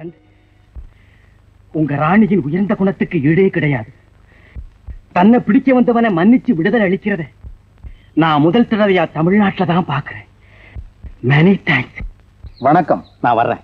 கண்டு உங்க ராணியின் உயர்ந்த குணத்துக்கு ஈடே கிடையாது தன்னை பிடிக்க வந்தவனை மன்னிச்சு விடுதலை அளிக்கிறத நான் முதல் தடவையா தமிழ்நாட்டில் தான் பார்க்கிறேன் மெனி தேங்க்ஸ் வணக்கம் நான் வர்றேன்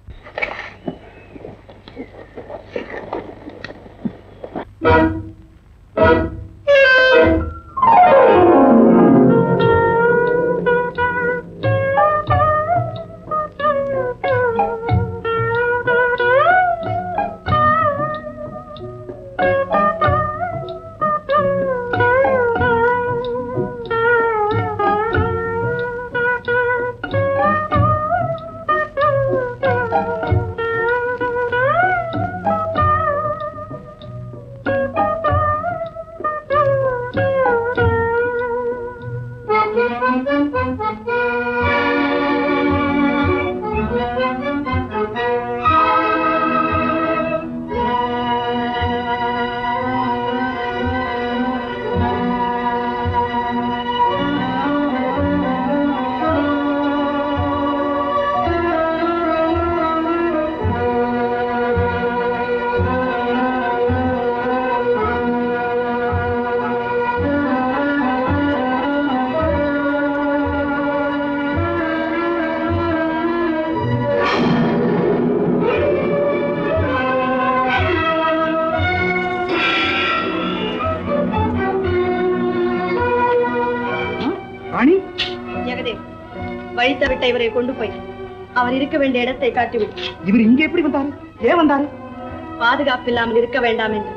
ராணி ஜெகதேவ் வழி தவிட்ட இவரை கொண்டு போய் அவர் இருக்க வேண்டிய இடத்தை காட்டிவிடு இவர் இங்க எப்படி வந்தாரு ஏன் வந்தாரு பாதுகாப்பு இல்லாமல் இருக்க வேண்டாம் என்று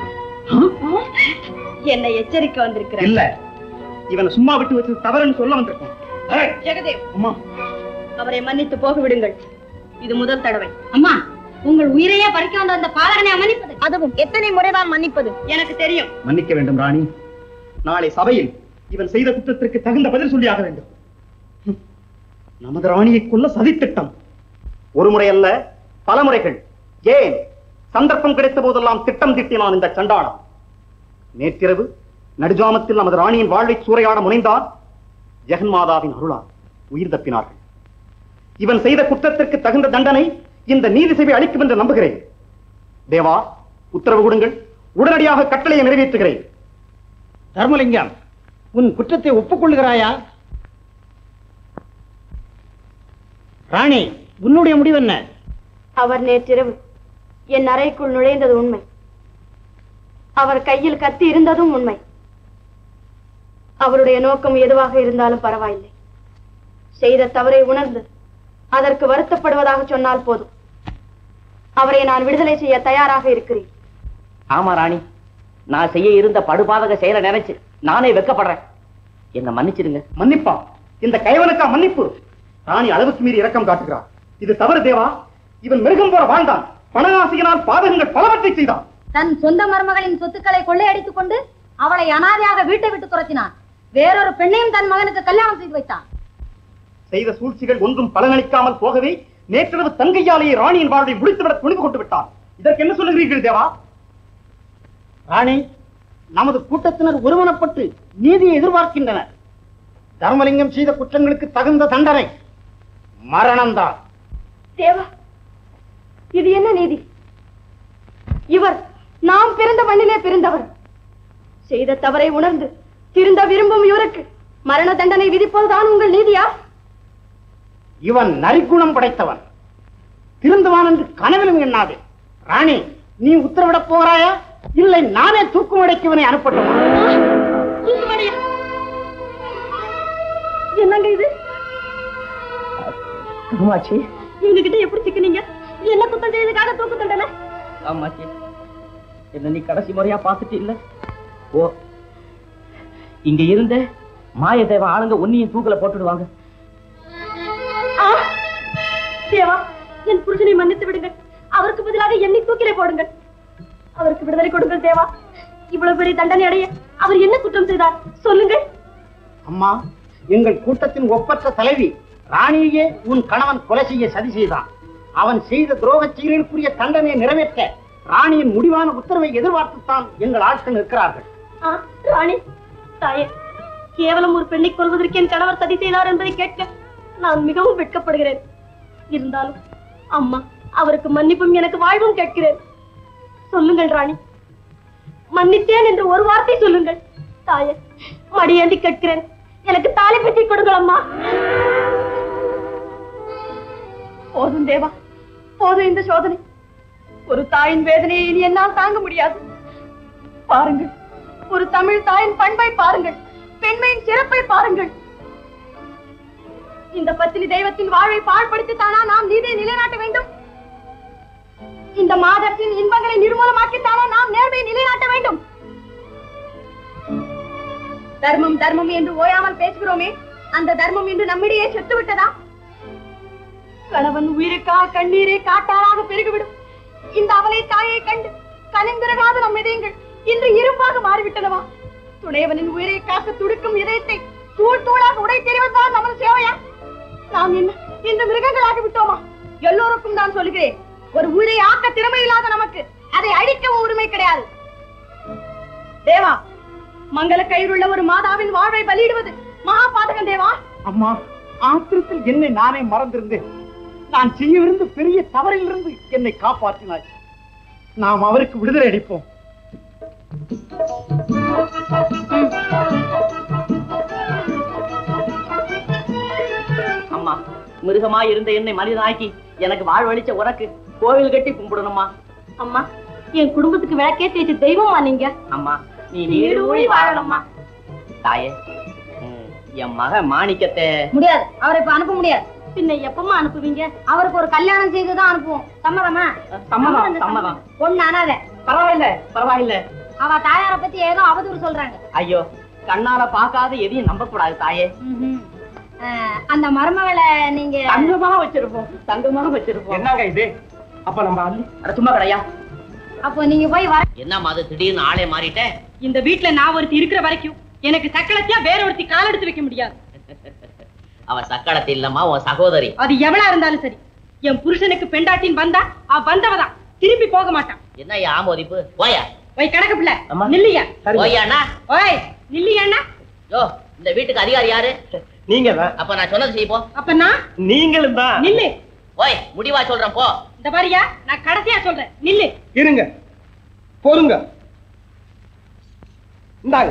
என்னை எச்சரிக்க வந்திருக்கிறார் இல்ல இவனை சும்மா விட்டு வச்சு தவறுன்னு சொல்ல வந்திருக்கோம் ஏய், ஜெகதேவ் அம்மா அவரை மன்னித்து போக விடுங்கள் இது முதல் தடவை அம்மா உங்கள் உயிரையே பறிக்க வந்த அந்த பாலகனை மன்னிப்பது அதுவும் எத்தனை முறைதான் மன்னிப்பது எனக்கு தெரியும் மன்னிக்க வேண்டும் ராணி நாளை சபையில் இவன் செய்த குற்றத்திற்கு தகுந்த பதில் சொல்லியாக வேண்டும் ஹம். நமது ராணியை கொல்ல சதித்திட்டம் ஒரு முறை அல்ல பல முறைகள் ஏன் சந்தர்ப்பம் கிடைத்த போதெல்லாம் திட்டம் திட்டினான் இந்த சண்டாளம் நேற்றிரவு நடுஜாமத்தில் நமது ராணியின் வாழ்வை சூறையாட முனைந்தார் ஜெகன்மாதாவின் அருளால் உயிர் தப்பினார்கள் இவன் செய்த குற்றத்திற்கு தகுந்த தண்டனை இந்த நீதி சேவை அளிக்கும் என்று நம்புகிறேன் தேவா உத்தரவு கொடுங்கள் உடனடியாக கட்டளையை நிறைவேற்றுகிறேன் தர்மலிங்கம் உன் குற்றத்தை ஒப்புக்கொள்கிறாயா ராணி உன்னுடைய முடிவு என்ன அவர் நேற்றிரவு என் அறைக்குள் நுழைந்தது உண்மை அவர் கையில் கத்தி இருந்ததும் உண்மை அவருடைய நோக்கம் எதுவாக இருந்தாலும் பரவாயில்லை செய்த தவறை உணர்ந்து அதற்கு வருத்தப்படுவதாக சொன்னால் போதும் அவரை நான் விடுதலை செய்ய தயாராக இருக்கிறேன் ஆமா ராணி நான் செய்ய இருந்த படுபாதக செயலை நினைச்சு நானே வெக்கப்படுறேன் என்ன மன்னிச்சிடுங்க மன்னிப்பா இந்த கைவனுக்கா மன்னிப்பு ராணி அளவுக்கு மீறி இரக்கம் காட்டுகிறார் இது தவறு தேவா இவன் மிருகம் போல வாழ்ந்தான் பணநாசியினால் பாதகங்கள் பலவற்றை செய்தான் தன் சொந்த மருமகளின் சொத்துக்களை கொள்ளையடித்துக் கொண்டு அவளை அனாதையாக வீட்டை விட்டு துரத்தினான் வேறொரு பெண்ணையும் தன் மகனுக்கு கல்யாணம் செய்து வைத்தான் செய்த சூழ்ச்சிகள் ஒன்றும் பலனளிக்காமல் போகவே நேற்றிரவு தங்கையாலேயே ராணியின் வாழ்வை முடித்துவிட துணிவு கொண்டு விட்டான் இதற்கு என்ன சொல்லுகிறீர்கள் தேவா ராணி நமது கூட்டத்தினர் ஒருமனப்பட்டு நீதியை எதிர்பார்க்கின்றனர் தர்மலிங்கம் செய்த குற்றங்களுக்கு தகுந்த தண்டனை மரணம்தான் தேவா இது என்ன நீதி இவர் நாம் பிறந்த மண்ணிலே பிறந்தவர் செய்த தவறை உணர்ந்து திருந்த விரும்பும் இவருக்கு மரண தண்டனை விதிப்பதுதான் உங்கள் நீதியா இவன் நரிக்குணம் படைத்தவன் திருந்துவான் என்று கனவிலும் எண்ணாது ராணி நீ உத்தரவிடப் போகிறாயா இல்லை நானே தூக்குமடைக்கு இவனை அனுப்பட்டுமா என்னங்க இது காமாட்சி எங்க கிட்ட எப்படி சிக்கினீங்க என்ன குத்தம் செய்ததுக்காக தூக்கு தண்டனை காமாட்சி என்ன நீ கடைசி முறையா பார்த்துட்டு இல்ல ஓ இங்க இருந்த மாயதேவ ஆளுங்க உன்னையும் தூக்கல போட்டுடுவாங்க ஆ! தேவா என் புருஷனை மன்னித்து விடுங்கள் அவருக்கு பதிலாக என்னை தூக்கிலே போடுங்கள் அவருக்கு விடுதலை கொடுங்கள் தேவா இவ்வளவு பெரிய தண்டனை அடைய அவர் என்ன குற்றம் செய்தார் சொல்லுங்கள் அம்மா எங்கள் கூட்டத்தின் ஒப்பற்ற தலைவி ராணியே உன் கணவன் கொலை செய்ய சதி செய்தான் அவன் செய்த துரோகச் செயலுக்குரிய தண்டனையை நிறைவேற்ற ராணியின் முடிவான உத்தரவை எதிர்பார்த்துத்தான் எங்கள் ஆட்கள் இருக்கிறார்கள் ஆ, ராணி தாயே கேவலம் ஒரு பெண்ணை கொல்வதற்கு என் கணவர் சதி செய்தார் என்பதை கேட்க நான் மிகவும் வெட்கப்படுகிறேன் இருந்தாலும் அம்மா அவருக்கு மன்னிப்பும் எனக்கு வாழ்வும் கேட்கிறேன் சொல்லுங்கள் ராணி மன்னித்தேன் என்று ஒரு வார்த்தை சொல்லுங்கள் தாயே மடியேந்தி கேட்கிறேன் எனக்கு தாலி கட்டி கொடுங்கள் அம்மா போதும் தேவா போதும் இந்த சோதனை ஒரு தாயின் வேதனையை இனி என்னால் தாங்க முடியாது பாருங்கள் ஒரு தமிழ் தாயின் பண்பை பாருங்கள் பெண்மையின் சிறப்பை பாருங்கள் இந்த பத்தினி தெய்வத்தின் வாழ்வை பாழ்படுத்தித்தானா நாம் நீதியை நிலைநாட்ட வேண்டும் இந்த மாதத்தின் இன்பங்களை நிர்மூலமாக்கித்தானா நாம் நேர்மையை நிலைநாட்ட வேண்டும் தர்மம் தர்மம் என்று ஓயாமல் பேசுகிறோமே அந்த தர்மம் இன்று நம்மிடையே செத்து விட்டதா கணவன் உயிருக்காக கண்ணீரை காட்டாராக பெருகிவிடும் இந்த அவலை தாயை கண்டு கனிந்திரகாத நம் இதயங்கள் இன்று இரும்பாக மாறிவிட்டனவா துணைவனின் உயிரை காக்க துடிக்கும் இதயத்தை தூள் தூளாக உடை தெரிவதுதான் நமது சேவையா நாம் என்ன இந்த மிருகங்களாகி விட்டோமா எல்லோருக்கும் நான் சொல்கிறேன் ஒரு உயிரை ஆக்க திறமை இல்லாத நமக்கு அதை அழிக்கவும் உரிமை கிடையாது தேவா மங்கள கயிறுள்ள ஒரு மாதாவின் வாழ்வை பலியிடுவது மகா பாதகம் தேவா அம்மா ஆத்திரத்தில் என்னை நானே மறந்திருந்தேன் நான் செய்யவிருந்த பெரிய தவறிலிருந்து என்னை காப்பாற்றினாய் நாம் அவருக்கு விடுதலை அளிப்போம் அம்மா மிருகமா இருந்த என்னை மனிதனாக்கி எனக்கு வாழ்வழிச்ச உனக்கு கோவில் கட்டி கும்பிடணுமா அம்மா என் குடும்பத்துக்கு விளக்கேத்தி வச்ச தெய்வமா நீங்க அம்மா நீ நீடு ஊழி வாழணும்மா தாயே ம், என் மக மாணிக்கத்தை முடியாது அவரை இப்ப அனுப்ப முடியாது பின்ன எப்பமா அனுப்புவீங்க அவருக்கு ஒரு கல்யாணம் செய்துதான் அனுப்புவோம் சம்மதமா சம்மதம் சம்மதம் பொண்ணு அனாத பரவாயில்ல பரவாயில்ல அவ தாயார பத்தி ஏதோ அவதூறு சொல்றாங்க ஐயோ கண்ணால பார்க்காத எதையும் நம்ப கூடாது தாயே ம்ஹும். அஹ், அந்த மருமகளை நீங்க தங்கமா வச்சிருப்போம் தங்கமா வச்சிருப்போம் என்னங்க இது அப்ப நம்ம அள்ளி அட சும்மா கடையா அப்போ நீங்க போய் வர என்னம்மா அது திடீர்னு ஆளே மாறிட்டேன் இந்த வீட்டுல நான் ஒருத்தி இருக்கிற வரைக்கும் எனக்கு சக்களத்தியா வேற ஒருத்தி கால் எடுத்து வைக்க முடியாது அவ சக்கடத்து இல்லம்மா உன் சகோதரி அது எவளா இருந்தாலும் சரி என் புருஷனுக்கு பெண்டாட்டின் வந்தா அவ வந்தவதான் திருப்பி போக மாட்டான் என்ன ஆமோதிப்பு போயா போய் கணக்கு பிள்ளை அம்மா. நில்லியா போயாண்ணா ஓய் நில்லியாண்ணா யோ இந்த வீட்டுக்கு அதிகாரி யாரு நீங்க தான் அப்ப நான் சொன்னது செய்ய போ அப்ப நான் நீங்களும் தான் நில்லு ஓய் முடிவா சொல்றேன் போ இந்த பாரியா நான் கடைசியா சொல்றேன் நில்லு இருங்க பொறுங்க இந்தாங்க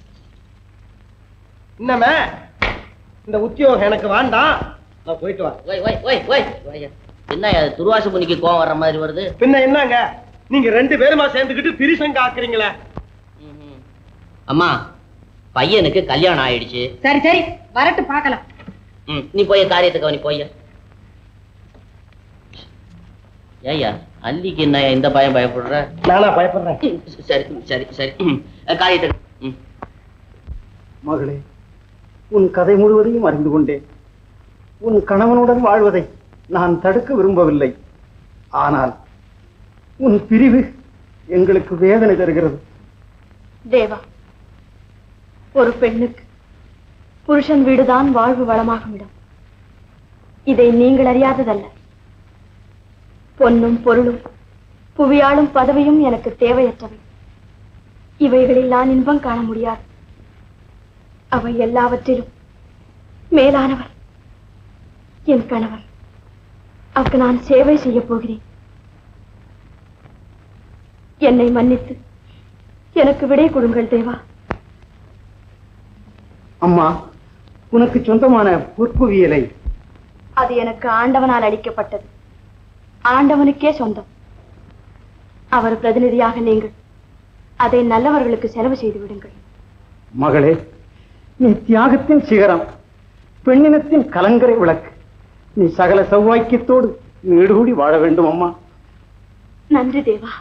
என்னமே இந்த உத்தியோகம் எனக்கு வேண்டாம் நான் போயிட்டு வரேன் ஓய் ஓய் ஓய் ஓய் ஓய். என்ன அது துருவாசு முனிக்கு கோவம் வர்ற மாதிரி வருது பின்ன என்னங்க நீங்க ரெண்டு பேருமா சேர்ந்துக்கிட்டு திரிசங்க ஆக்குறீங்களே ம்ஹும். அம்மா பையனுக்கு கல்யாணம் ஆயிடுச்சு சரி சரி வரட்டு பார்க்கலாம் ம், நீ போய் காரியத்தை கவனி போய் ஏய்யா அல்லிக்கு என்ன இந்த பயம் பயப்படுற நானா பயப்படுறேன் ம், சரி சரி சரி ம், காரியத்தை ம். மகளே உன் கதை முழுவதையும் அறிந்து கொண்டேன் உன் கணவனுடன் வாழ்வதை நான் தடுக்க விரும்பவில்லை ஆனால் உன் பிரிவு எங்களுக்கு வேதனை தருகிறது தேவா ஒரு பெண்ணுக்கு புருஷன் வீடுதான் வாழ்வு வளமாகும் இடம் இதை நீங்கள் அறியாததல்ல பொன்னும் பொருளும் புவியாளும் பதவியும் எனக்கு தேவையற்றவை இவைகளில் நான் இன்பம் காண முடியாது அவை எல்லாவற்றிலும் மேலானவர் என் கணவர் அவருக்கு நான் சேவை செய்ய போகிறேன் என்னை மன்னித்து எனக்கு விடை கொடுங்கள் தேவா அம்மா உனக்கு சொந்தமான பொற்புவியலை அது எனக்கு ஆண்டவனால் அளிக்கப்பட்டது ஆண்டவனுக்கே சொந்தம் அவர் பிரதிநிதியாக நீங்கள் அதை நல்லவர்களுக்கு செலவு செய்து விடுங்கள் மகளே நீ தியாகத்தின் சிகரம் பெண்ணினத்தின் கலங்கரை விளக்கு நீ சகல சௌவாக்கியத்தோடு நீடுகூடி வாழ வேண்டும் அம்மா நன்றி தேவா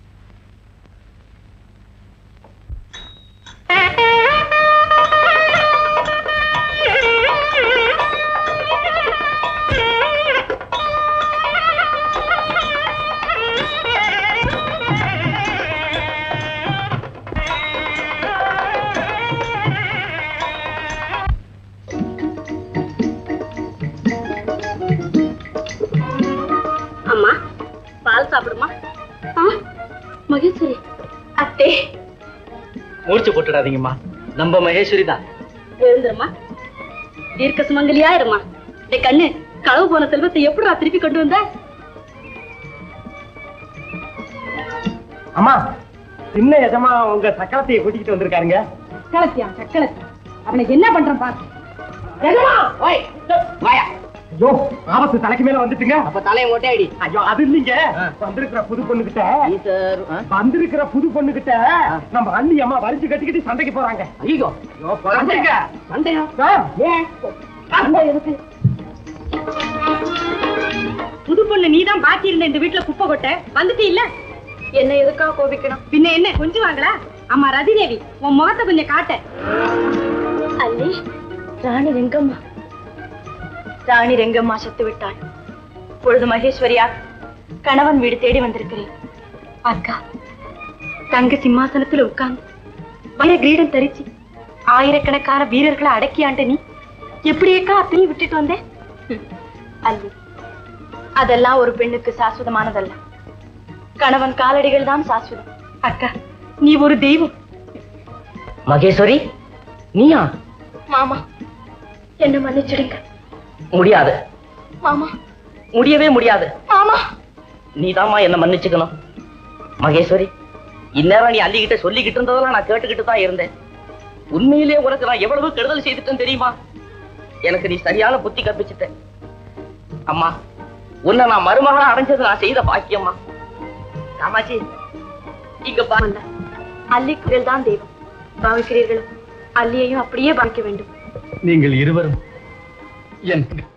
அம்மா பால் சாப்பிடுமா மகேஸ்வரி அத்தே முடிச்சு போட்டுடாதீங்கம்மா நம்ம மகேஸ்வரி தான் எழுந்துருமா தீர்க்க சுமங்கலியா இருமா டே கண்ணு களவு போன செல்வத்தை எப்படிடா திருப்பி கொண்டு வந்த அம்மா சின்ன எஜமா உங்க சக்கரத்தையை கூட்டிக்கிட்டு வந்திருக்காருங்க சக்களத்தியா சக்களத்தியா அவனுக்கு என்ன பண்றான் பாரு ஐயோ ஆபத்து தலைக்கு மேல வந்துட்டுங்க அப்ப தலையை மொட்டையடி ஐயோ அது இல்லைங்க வந்திருக்கிற புது பொண்ணுகிட்ட வந்திருக்கிற புது பொண்ணுகிட்ட நம்ம அண்ணி அம்மா வரிஞ்சு கட்டிக்கிட்டு சண்டைக்கு போறாங்க ஐயோ சண்டைங்க சண்டையா ஏன் புது பொண்ணு நீதான் பாக்கி இருந்த இந்த வீட்டுல குப்பை கொட்ட வந்துட்டு இல்ல என்ன எதுக்காக கோபிக்கணும் பின்ன என்ன கொஞ்சம் வாங்களா அம்மா ரதிதேவி உன் முகத்தை கொஞ்சம் காட்ட அல்லி ராணி ரெங்கம்மா ராணி ரெங்கம்மா செத்து விட்டாள் பொழுது மகேஸ்வரியா கணவன் வீடு தேடி வந்திருக்கிறேன் அக்கா தங்க சிம்மாசனத்துல உட்கார்ந்து வைர கிரீடம் தரிச்சு ஆயிரக்கணக்கான வீரர்களை அடக்கியாண்ட நீ எப்படியேக்கா அத்தையும் விட்டுட்டு வந்தேன் ஹம், அல்லி அதெல்லாம் ஒரு பெண்ணுக்கு சாஸ்வதமானதல்ல கணவன் காலடிகள் தான் சாஸ்வதம் அக்கா நீ ஒரு தெய்வம் மகேஸ்வரி நீயா மாமா என்ன மன்னிச்சிடுங்க முடியாது மாமா முடியவே முடியாது மாமா நீதாம்மா என்ன மன்னிச்சுக்கணும் மகேஸ்வரி இந்நேரம் நீ அள்ளிக்கிட்ட சொல்லிக்கிட்டு இருந்ததெல்லாம் நான் கேட்டுக்கிட்டு தான் இருந்தேன் உண்மையிலே உனக்கு நான் எவ்வளவு கெடுதல் செய்துட்டேன் தெரியுமா எனக்கு நீ சரியான புத்தி கற்பிச்சிட்ட அம்மா உன்னை நான் மருமகளா அடைஞ்சது நான் செய்த பாக்கியம்மா காமாட்சி இங்க பாருங்க அல்ல அல்லிக்குகள் தான் தெய்வம் பாவிக்கிறீர்கள் அல்லியையும் அப்படியே பாவிக்க வேண்டும் நீங்கள் இருவரும் என்